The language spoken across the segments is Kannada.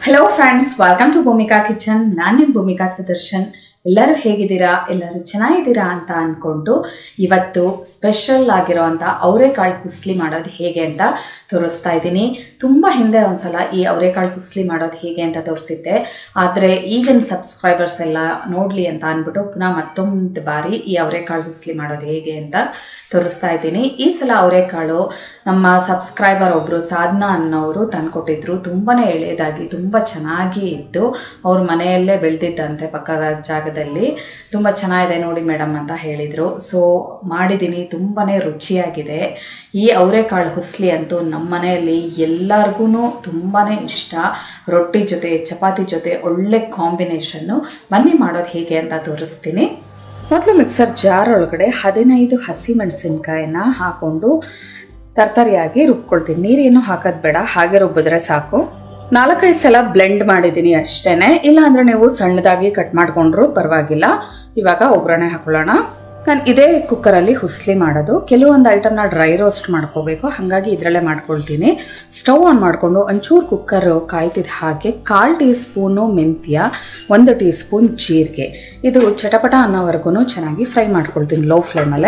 hello friends welcome to Bhoomika kitchen ನಾನು ನಿಮ್ಮ ಭೂಮಿಕಾ ಸುದರ್ಶನ್ ಎಲ್ಲರೂ ಹೇಗಿದ್ದೀರಾ ಎಲ್ಲರೂ ಚೆನ್ನಾಗಿದ್ದೀರಾ ಅಂತ ಅಂದ್ಕೊಂಡು ಇವತ್ತು ಸ್ಪೆಷಲ್ ಆಗಿರೋವಂಥ ಅವರೆಕಾಳು ಕುಸ್ಲಿ ಮಾಡೋದು ಹೇಗೆ ಅಂತ ತೋರಿಸ್ತಾ ಇದ್ದೀನಿ ತುಂಬ ಹಿಂದೆ ಒಂದ್ಸಲ ಈ ಅವರೆಕಾಳು ಕುಸ್ಲಿ ಮಾಡೋದು ಹೇಗೆ ಅಂತ ತೋರಿಸಿದ್ದೆ ಆದರೆ ಈಗಿನ ಸಬ್ಸ್ಕ್ರೈಬರ್ಸ್ ಎಲ್ಲ ನೋಡಲಿ ಅಂತ ಅಂದ್ಬಿಟ್ಟು ಪುನಃ ಮತ್ತೊಂದು ಬಾರಿ ಈ ಅವರೆಕಾಳು ಕುಸ್ಲಿ ಮಾಡೋದು ಹೇಗೆ ಅಂತ ತೋರಿಸ್ತಾ ಇದ್ದೀನಿ ಈ ಸಲ ಅವರೆಕಾಳು ನಮ್ಮ ಸಬ್ಸ್ಕ್ರೈಬರ್ ಒಬ್ಬರು ಸಾಧನಾ ಅನ್ನೋರು ತಂದ್ಕೊಟ್ಟಿದ್ರು ತುಂಬಾ ಎಳೆದಾಗಿ ತುಂಬ ಚೆನ್ನಾಗಿ ಇದ್ದು ಅವ್ರ ಮನೆಯಲ್ಲೇ ಬೆಳೆದಿದ್ದಂತೆ ಪಕ್ಕದ ಜಾಗದಲ್ಲಿ ತುಂಬ ಚೆನ್ನಾಗಿದೆ ನೋಡಿ ಮೇಡಮ್ ಅಂತ ಹೇಳಿದರು ಸೊ ಮಾಡಿದ್ದೀನಿ ತುಂಬಾ ರುಚಿಯಾಗಿದೆ ಈ ಅವರೆಕಾಳು ಹುಸ್ಲಿ ಅಂತೂ ನಮ್ಮ ಮನೆಯಲ್ಲಿ ಎಲ್ಲರಿಗೂ ತುಂಬಾ ಇಷ್ಟ ರೊಟ್ಟಿ ಜೊತೆ ಚಪಾತಿ ಜೊತೆ ಒಳ್ಳೆ ಕಾಂಬಿನೇಷನ್ನು ಬನ್ನಿ ಮಾಡೋದು ಹೇಗೆ ಅಂತ ತೋರಿಸ್ತೀನಿ ಮೊದಲು ಮಿಕ್ಸರ್ ಜಾರ್ ಒಳಗಡೆ ಹದಿನೈದು ಹಸಿ ಮೆಣಸಿನ್ಕಾಯಿನ ಹಾಕೊಂಡು ತರ್ತರಿಯಾಗಿ ರುಬ್ಕೊಳ್ತೀನಿ ನೀರೇನು ಹಾಕೋದು ಬೇಡ ಹಾಗೆ ರುಬ್ಬಿದ್ರೆ ಸಾಕು ನಾಲ್ಕೈದು ಸಲ ಬ್ಲೆಂಡ್ ಮಾಡಿದ್ದೀನಿ ಅಷ್ಟೇನೆ ಇಲ್ಲ ಅಂದರೆ ನೀವು ಸಣ್ಣದಾಗಿ ಕಟ್ ಮಾಡಿಕೊಂಡ್ರು ಪರವಾಗಿಲ್ಲ ಇವಾಗ ಒಗ್ಗರಣೆ ಹಾಕೊಳ್ಳೋಣ ನಾನು ಇದೇ ಕುಕ್ಕರಲ್ಲಿ ಹುಸ್ಲಿ ಮಾಡೋದು ಕೆಲವೊಂದು ಐಟಮ್ನ ಡ್ರೈ ರೋಸ್ಟ್ ಮಾಡ್ಕೋಬೇಕು ಹಾಗಾಗಿ ಇದರಲ್ಲೇ ಮಾಡ್ಕೊಳ್ತೀನಿ ಸ್ಟವ್ ಆನ್ ಮಾಡಿಕೊಂಡು ಒಂಚೂರು ಕುಕ್ಕರ್ ಕಾಯ್ತಿದ್ದ ಹಾಗೆ ಕಾಲು ಟೀ ಸ್ಪೂನು ಮೆಂತ್ಯ ಒಂದು ಟೀ ಸ್ಪೂನ್ ಜೀರಿಗೆ ಇದು ಚಟಪಟ ಅನ್ನೋವರೆಗೂ ಚೆನ್ನಾಗಿ ಫ್ರೈ ಮಾಡ್ಕೊಳ್ತೀನಿ ಲೋ ಫ್ಲೇಮಲ್ಲೇ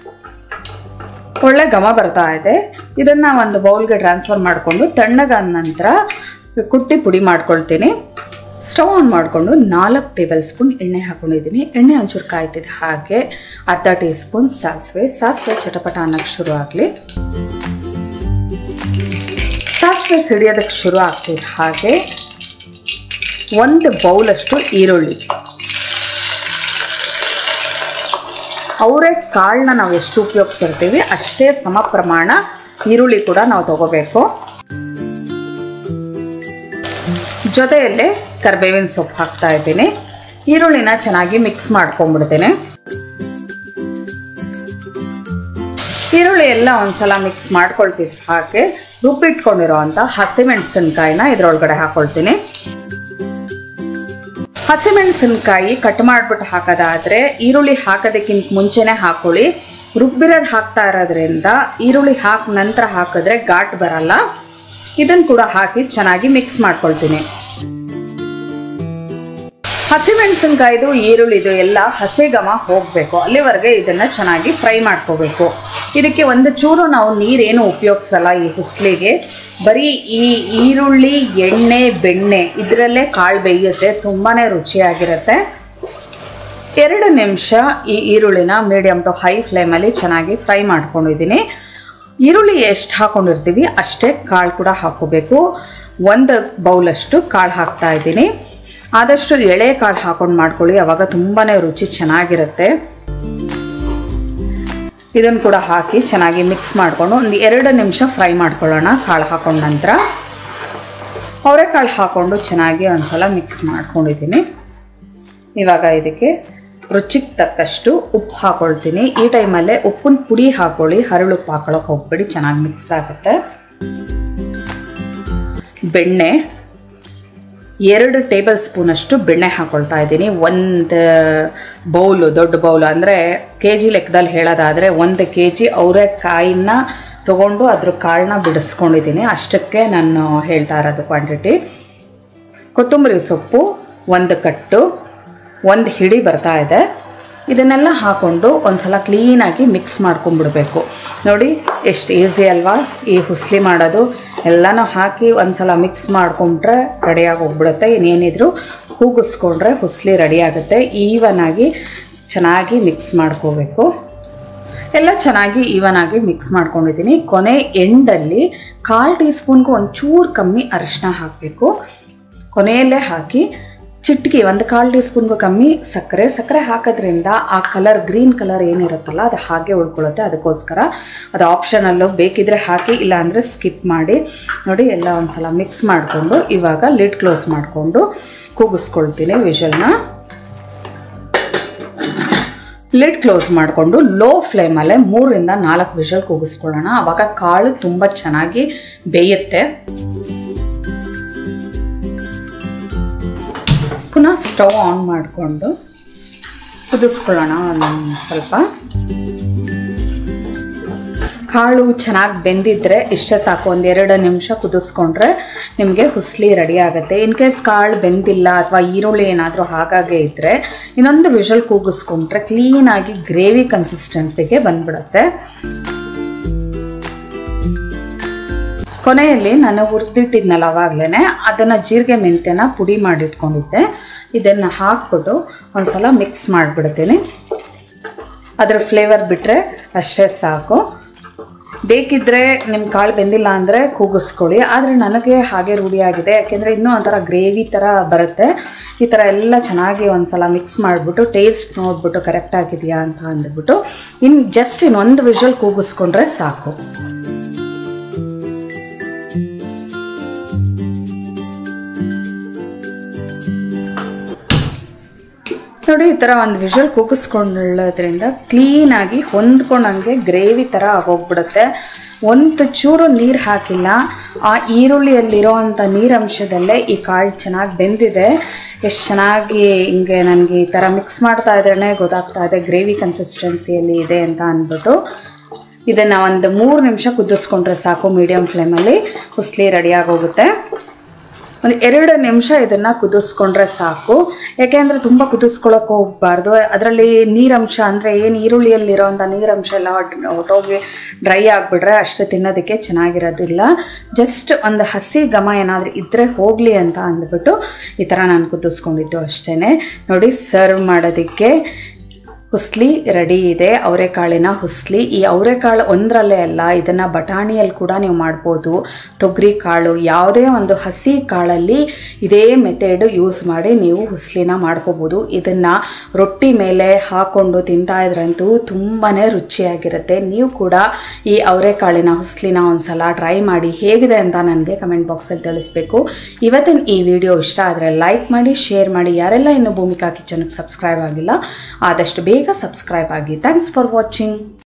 ಒಳ್ಳೆ ಘಮ ಬರ್ತಾ ಇದೆ ಇದನ್ನು ಒಂದು ಬೌಲ್ಗೆ ಟ್ರಾನ್ಸ್ಫರ್ ಮಾಡಿಕೊಂಡು ತಣ್ಣಗಾದ ನಂತರ ಕುಟ್ಟಿ ಪುಡಿ ಮಾಡ್ಕೊಳ್ತೀನಿ ಸ್ಟವ್ ಆನ್ ಮಾಡಿಕೊಂಡು ನಾಲ್ಕು ಟೇಬಲ್ ಸ್ಪೂನ್ ಎಣ್ಣೆ ಹಾಕೊಂಡಿದ್ದೀನಿ ಎಣ್ಣೆ ಒಂಚೂರು ಕಾಯ್ತಿದೆ ಹಾಗೆ ಅರ್ಧ ಟೀ ಸ್ಪೂನ್ ಸಾಸಿವೆ ಸಾಸಿವೆ ಚಟಪಟ ಅನ್ನೋಕ್ಕೆ ಶುರು ಆಗಲಿ ಸಾಸಿವೆ ಸಿಡಿಯೋದಕ್ಕೆ ಶುರು ಆಗ್ತಿದೆ ಹಾಗೆ ಒಂದು ಬೌಲಷ್ಟು ಈರುಳ್ಳಿ ಅವರೇ ಕಾಳನ್ನ ನಾವು ಎಷ್ಟು ಉಪಯೋಗಿಸಿರ್ತೀವಿ ಅಷ್ಟೇ ಸಮ ಪ್ರಮಾಣ ಈರುಳ್ಳಿ ಕೂಡ ನಾವು ತಗೋಬೇಕು ಜೊತೆಯಲ್ಲೇ ಕರಿಬೇವಿನ ಸೊಪ್ಪು ಹಾಕ್ತಾ ಇದ್ದೀನಿ ಈರುಳ್ಳಿನ ಚೆನ್ನಾಗಿ ಮಿಕ್ಸ್ ಮಾಡ್ಕೊಂಡ್ಬಿಡ್ತೇನೆ ಈರುಳ್ಳಿ ಎಲ್ಲ ಒಂದ್ಸಲ ಮಿಕ್ಸ್ ಮಾಡ್ಕೊಳ್ತೀವಿ ಹಾಗೆ ರುಬ್ಬಿಟ್ಕೊಂಡಿರೋ ಅಂಥ ಹಸಿಮೆಣಸಿನ್ಕಾಯಿನ ಇದರೊಳಗಡೆ ಹಾಕೊಳ್ತೀನಿ ಹಸಿಮೆಣಸಿನ್ಕಾಯಿ ಕಟ್ ಮಾಡಿಬಿಟ್ಟು ಹಾಕೋದಾದರೆ ಈರುಳ್ಳಿ ಹಾಕೋದಕ್ಕಿಂತ ಮುಂಚೆನೇ ಹಾಕೊಳ್ಳಿ ರುಬ್ಬಿರೋದು ಹಾಕ್ತಾ ಇರೋದ್ರಿಂದ ಈರುಳ್ಳಿ ಹಾಕಿ ನಂತರ ಹಾಕಿದ್ರೆ ಘಾಟ್ ಬರಲ್ಲ ಇದನ್ನು ಕೂಡ ಹಾಕಿ ಚೆನ್ನಾಗಿ ಮಿಕ್ಸ್ ಮಾಡ್ಕೊಳ್ತೀನಿ ಹಸಿಮೆಣಸಿನ್ಕಾಯ್ದು ಈರುಳ್ಳಿದು ಎಲ್ಲ ಹಸಿ ಘಮ ಹೋಗಬೇಕು ಅಲ್ಲಿವರೆಗೆ ಇದನ್ನು ಚೆನ್ನಾಗಿ ಫ್ರೈ ಮಾಡ್ಕೋಬೇಕು ಇದಕ್ಕೆ ಒಂದು ಚೂರು ನಾವು ನೀರೇನು ಉಪಯೋಗಿಸಲ್ಲ ಈ ಹುಸ್ಲಿಗೆ ಬರೀ ಈ ಈರುಳ್ಳಿ ಎಣ್ಣೆ ಬೆಣ್ಣೆ ಇದರಲ್ಲೇ ಕಾಳು ಬೇಯುತ್ತೆ ತುಂಬಾ ರುಚಿಯಾಗಿರುತ್ತೆ ಎರಡು ನಿಮಿಷ ಈ ಈರುಳ್ಳಿನ ಮೀಡಿಯಮ್ ಟು ಹೈ ಫ್ಲೇಮಲ್ಲಿ ಚೆನ್ನಾಗಿ ಫ್ರೈ ಮಾಡ್ಕೊಂಡಿದ್ದೀನಿ ಈರುಳ್ಳಿ ಎಷ್ಟು ಹಾಕೊಂಡಿರ್ತೀವಿ ಅಷ್ಟೇ ಕಾಳು ಕೂಡ ಹಾಕೋಬೇಕು ಒಂದು ಬೌಲಷ್ಟು ಕಾಳು ಹಾಕ್ತಾ ಇದ್ದೀನಿ ಆದಷ್ಟು ಎಳೆ ಕಾಳು ಹಾಕೊಂಡು ಮಾಡ್ಕೊಳ್ಳಿ ಅವಾಗ ತುಂಬಾ ರುಚಿ ಚೆನ್ನಾಗಿರುತ್ತೆ ಇದನ್ನು ಕೂಡ ಹಾಕಿ ಚೆನ್ನಾಗಿ ಮಿಕ್ಸ್ ಮಾಡಿಕೊಂಡು ಒಂದು ಎರಡು ನಿಮಿಷ ಫ್ರೈ ಮಾಡ್ಕೊಳ್ಳೋಣ ಕಾಳು ಹಾಕೊಂಡ ನಂತರ ಅವರೆಕಾಳು ಹಾಕ್ಕೊಂಡು ಚೆನ್ನಾಗಿ ಒಂದ್ಸಲ ಮಿಕ್ಸ್ ಮಾಡ್ಕೊಂಡಿದ್ದೀನಿ ಇವಾಗ ಇದಕ್ಕೆ ರುಚಿಗೆ ತಕ್ಕಷ್ಟು ಉಪ್ಪು ಹಾಕೊಳ್ತೀನಿ ಈ ಟೈಮಲ್ಲೇ ಉಪ್ಪಿನ ಪುಡಿ ಹಾಕೊಳ್ಳಿ ಹರಳು ಉಪ್ಪು ಹಾಕೊಳ್ಳೋಕೆ ಹೋಗ್ಬೇಡಿ ಚೆನ್ನಾಗಿ ಮಿಕ್ಸ್ ಆಗುತ್ತೆ ಬೆಣ್ಣೆ ಎರಡು ಟೇಬಲ್ ಸ್ಪೂನಷ್ಟು ಬೆಣ್ಣೆ ಹಾಕೊಳ್ತಾ ಇದ್ದೀನಿ ಒಂದು ಬೌಲು ದೊಡ್ಡ ಬೌಲು ಅಂದರೆ ಕೆ ಜಿ ಲೆಕ್ಕದಲ್ಲಿ ಹೇಳೋದಾದರೆ ಒಂದು ಕೆ ಜಿ ಅವರೆಕಾಯಿನ ತೊಗೊಂಡು ಅದ್ರ ಕಾಳನ್ನ ಬಿಡಿಸ್ಕೊಂಡಿದ್ದೀನಿ ಅಷ್ಟಕ್ಕೆ ನಾನು ಹೇಳ್ತಾ ಇರೋದು ಕ್ವಾಂಟಿಟಿ ಕೊತ್ತಂಬರಿ ಸೊಪ್ಪು ಒಂದು ಕಟ್ಟು ಒಂದು ಹಿಡಿ ಬರ್ತಾ ಇದೆ ಇದನ್ನೆಲ್ಲ ಹಾಕ್ಕೊಂಡು ಒಂದು ಸಲ ಕ್ಲೀನಾಗಿ ಮಿಕ್ಸ್ ಮಾಡ್ಕೊಂಬಿಡ್ಬೇಕು ನೋಡಿ ಎಷ್ಟು ಈಸಿ ಅಲ್ವಾ ಈ ಹುಸ್ಲಿ ಮಾಡೋದು ಎಲ್ಲನೂ ಹಾಕಿ ಒಂದು ಸಲ ಮಿಕ್ಸ್ ಮಾಡ್ಕೊಂಡ್ರೆ ರೆಡಿಯಾಗಿ ಹೋಗ್ಬಿಡುತ್ತೆ ಇನ್ನೇನಿದ್ರು ಕೂಗಿಸ್ಕೊಂಡ್ರೆ ಹುಸ್ಲಿ ರೆಡಿ ಆಗುತ್ತೆ ಈವನಾಗಿ ಚೆನ್ನಾಗಿ ಮಿಕ್ಸ್ ಮಾಡ್ಕೋಬೇಕು ಎಲ್ಲ ಚೆನ್ನಾಗಿ ಈವನ್ ಆಗಿ ಮಿಕ್ಸ್ ಮಾಡ್ಕೊಂಡಿದ್ದೀನಿ ಕೊನೆ ಎಂಡಲ್ಲಿ ಕಾಲು ಟೀ ಸ್ಪೂನ್ಗೂ ಒಂಚೂರು ಕಮ್ಮಿ ಅರಿಶಿನ ಹಾಕಬೇಕು ಕೊನೆಯಲ್ಲೇ ಹಾಕಿ ಚಿಟ್ಕಿ ಒಂದು ಕಾಲು ಟೀ ಸ್ಪೂನ್ಗೂ ಕಮ್ಮಿ ಸಕ್ಕರೆ ಸಕ್ಕರೆ ಹಾಕೋದ್ರಿಂದ ಆ ಕಲರ್ ಗ್ರೀನ್ ಕಲರ್ ಏನಿರುತ್ತಲ್ಲ ಅದು ಹಾಗೆ ಉಳ್ಕೊಳ್ಳುತ್ತೆ ಅದಕ್ಕೋಸ್ಕರ ಅದು ಆಪ್ಷನಲ್ಲು ಬೇಕಿದ್ರೆ ಹಾಕಿ ಇಲ್ಲಾಂದರೆ ಸ್ಕಿಪ್ ಮಾಡಿ ನೋಡಿ ಎಲ್ಲ ಒಂದು ಸಲ ಮಿಕ್ಸ್ ಮಾಡಿಕೊಂಡು ಇವಾಗ ಲಿಡ್ ಕ್ಲೋಸ್ ಮಾಡಿಕೊಂಡು ಕೂಗಿಸ್ಕೊಳ್ತೀನಿ ವಿಷಲ್ನ ಲಿಡ್ ಕ್ಲೋಸ್ ಮಾಡಿಕೊಂಡು ಲೋ ಫ್ಲೇಮಲ್ಲೇ ಮೂರರಿಂದ ನಾಲ್ಕು ವಿಷಲ್ ಕೂಗಿಸ್ಕೊಳ್ಳೋಣ ಆವಾಗ ಕಾಳು ತುಂಬ ಚೆನ್ನಾಗಿ ಬೇಯುತ್ತೆ ಪುನಃ ಸ್ಟವ್ ಆನ್ ಮಾಡಿಕೊಂಡು ಕುದಿಸ್ಕೊಳ್ಳೋಣ ಒಂದು ಸ್ವಲ್ಪ ಕಾಳು ಚೆನ್ನಾಗಿ ಬೆಂದಿದ್ರೆ ಇಷ್ಟೇ ಸಾಕು ಒಂದು ಎರಡು ನಿಮಿಷ ಕುದಿಸ್ಕೊಂಡ್ರೆ ನಿಮಗೆ ಹುಸ್ಲಿ ರೆಡಿ ಆಗುತ್ತೆ ಇನ್ ಕೇಸ್ ಕಾಳು ಬೆಂದಿಲ್ಲ ಅಥವಾ ಈರುಳ್ಳಿ ಏನಾದರೂ ಹಾಗಾಗೆ ಇದ್ದರೆ ಇನ್ನೊಂದು ವಿಷಲ್ ಕೂಗಿಸ್ಕೊಂಡ್ರೆ ಕ್ಲೀನಾಗಿ ಗ್ರೇವಿ ಕನ್ಸಿಸ್ಟೆನ್ಸಿಗೆ ಬಂದ್ಬಿಡುತ್ತೆ ಕೊನೆಯಲ್ಲಿ ನಾನು ಹುರಿದಿಟ್ಟಿದ್ನಲ್ಲ ಅವಾಗಲೇ ಅದನ್ನು ಜೀರಿಗೆ ಮೆಂತ್ಯನ ಪುಡಿ ಮಾಡಿಟ್ಕೊಂಡಿದ್ದೆ ಇದನ್ನು ಹಾಕ್ಬಿಟ್ಟು ಒಂದ್ಸಲ ಮಿಕ್ಸ್ ಮಾಡಿಬಿಡ್ತೀನಿ ಅದರ ಫ್ಲೇವರ್ ಬಿಟ್ಟರೆ ಅಷ್ಟೇ ಸಾಕು ಬೇಕಿದ್ದರೆ ನಿಮ್ಮ ಕಾಳು ಬೆಂದಿಲ್ಲ ಅಂದರೆ ಕೂಗಿಸ್ಕೊಳ್ಳಿ ಆದರೆ ನನಗೆ ಹಾಗೆ ರೂಢಿಯಾಗಿದೆ ಯಾಕೆಂದರೆ ಇನ್ನೂ ಒಂಥರ ಗ್ರೇವಿ ಥರ ಬರುತ್ತೆ ಈ ಥರ ಎಲ್ಲ ಚೆನ್ನಾಗಿ ಒಂದು ಸಲ ಮಿಕ್ಸ್ ಮಾಡಿಬಿಟ್ಟು ಟೇಸ್ಟ್ ನೋಡಿಬಿಟ್ಟು ಕರೆಕ್ಟ್ ಆಗಿದೆಯಾ ಅಂತ ಅಂದ್ಬಿಟ್ಟು ಇನ್ನು ಜಸ್ಟ್ ಇನ್ನೊಂದು ವಿಷಲ್ ಕೂಗಿಸ್ಕೊಂಡ್ರೆ ಸಾಕು ನೋಡಿ ಈ ಥರ ಒಂದು ವಿಷಲ್ ಕೂಗಿಸ್ಕೊಳ್ಳೋದ್ರಿಂದ ಕ್ಲೀನಾಗಿ ಹೊಂದ್ಕೊಂಡಂಗೆ ಗ್ರೇವಿ ಥರ ಆಗೋಗ್ಬಿಡುತ್ತೆ ಒಂದು ಚೂರು ನೀರು ಹಾಕಿಲ್ಲ ಆ ಈರುಳ್ಳಿಯಲ್ಲಿರೋ ಅಂಥ ನೀರಂಶದಲ್ಲೇ ಈ ಕಾಳು ಚೆನ್ನಾಗಿ ಬೆಂದಿದೆ ಎಷ್ಟು ಚೆನ್ನಾಗಿ ಹಿಂಗೆ ನನಗೆ ಈ ಥರ ಮಿಕ್ಸ್ ಮಾಡ್ತಾ ಇದ್ರೇ ಗೊತ್ತಾಗ್ತಾ ಇದೆ ಗ್ರೇವಿ ಕನ್ಸಿಸ್ಟೆನ್ಸಿಯಲ್ಲಿ ಇದೆ ಅಂತ ಅಂದ್ಬಿಟ್ಟು ಇದನ್ನು ಒಂದು ಮೂರು ನಿಮಿಷ ಕುದಿಸ್ಕೊಂಡ್ರೆ ಸಾಕು ಮೀಡಿಯಮ್ ಫ್ಲೇಮಲ್ಲಿ ಹುಸ್ಲಿ ರೆಡಿಯಾಗೋಗುತ್ತೆ ಒಂದು ಎರಡು ನಿಮಿಷ ಇದನ್ನು ಕುದಿಸ್ಕೊಂಡ್ರೆ ಸಾಕು ಯಾಕೆಂದರೆ ತುಂಬ ಕುದಿಸ್ಕೊಳಕ್ಕೆ ಹೋಗಬಾರ್ದು ಅದರಲ್ಲಿ ನೀರಂಶ ಅಂದರೆ ಏನು ಈರುಳ್ಳಿಯಲ್ಲಿರೋಂಥ ನೀರಂಶ ಎಲ್ಲ ಹೊಟ್ಟೋಗಿ ಡ್ರೈ ಆಗಿಬಿಟ್ರೆ ಅಷ್ಟು ತಿನ್ನೋದಕ್ಕೆ ಚೆನ್ನಾಗಿರೋದಿಲ್ಲ ಜಸ್ಟ್ ಒಂದು ಹಸಿ ಘಮ ಏನಾದರೂ ಇದ್ದರೆ ಹೋಗಲಿ ಅಂತ ಅಂದ್ಬಿಟ್ಟು ಈ ಥರ ನಾನು ಕುದಿಸ್ಕೊಂಡಿದ್ದು ಅಷ್ಟೇ ನೋಡಿ ಸರ್ವ್ ಮಾಡೋದಕ್ಕೆ ಹುಸ್ಲಿ ರೆಡಿ ಇದೆ ಅವರೆಕಾಳಿನ ಹುಸ್ಲಿ ಈ ಅವರೆಕಾಳು ಒಂದರಲ್ಲೇ ಅಲ್ಲ ಇದನ್ನು ಬಟಾಣಿಯಲ್ಲಿ ಕೂಡ ನೀವು ಮಾಡ್ಬೋದು ತೊಗರಿ ಕಾಳು ಯಾವುದೇ ಒಂದು ಹಸಿ ಕಾಳಲ್ಲಿ ಇದೇ ಮೆಥಡ್ ಯೂಸ್ ಮಾಡಿ ನೀವು ಹುಸ್ಲಿನ ಮಾಡ್ಕೋಬೋದು ಇದನ್ನು ರೊಟ್ಟಿ ಮೇಲೆ ಹಾಕ್ಕೊಂಡು ತಿಂತಾ ಇದ್ರಂತೂ ತುಂಬಾ ರುಚಿಯಾಗಿರುತ್ತೆ ನೀವು ಕೂಡ ಈ ಅವರೆಕಾಳಿನ ಹುಸ್ಲಿನ ಒಂದು ಸಲ ಟ್ರೈ ಮಾಡಿ ಹೇಗಿದೆ ಅಂತ ನನಗೆ ಕಮೆಂಟ್ ಬಾಕ್ಸಲ್ಲಿ ತಿಳಿಸ್ಬೇಕು ಇವತ್ತಿನ ಈ ವಿಡಿಯೋ ಇಷ್ಟ ಆದರೆ ಲೈಕ್ ಮಾಡಿ ಶೇರ್ ಮಾಡಿ ಯಾರೆಲ್ಲ ಇನ್ನೂ ಭೂಮಿಕಾ ಕಿಚನ್ಗೆ ಸಬ್ಸ್ಕ್ರೈಬ್ ಆಗಿಲ್ಲ ಆದಷ್ಟು ಬೇಗ ಸಬ್ಸ್ಕ್ರೈಬ್ ಆಗಿ ಥ್ಯಾಂಕ್ಸ್ ಫಾರ್ ವಾಚಿಂಗ್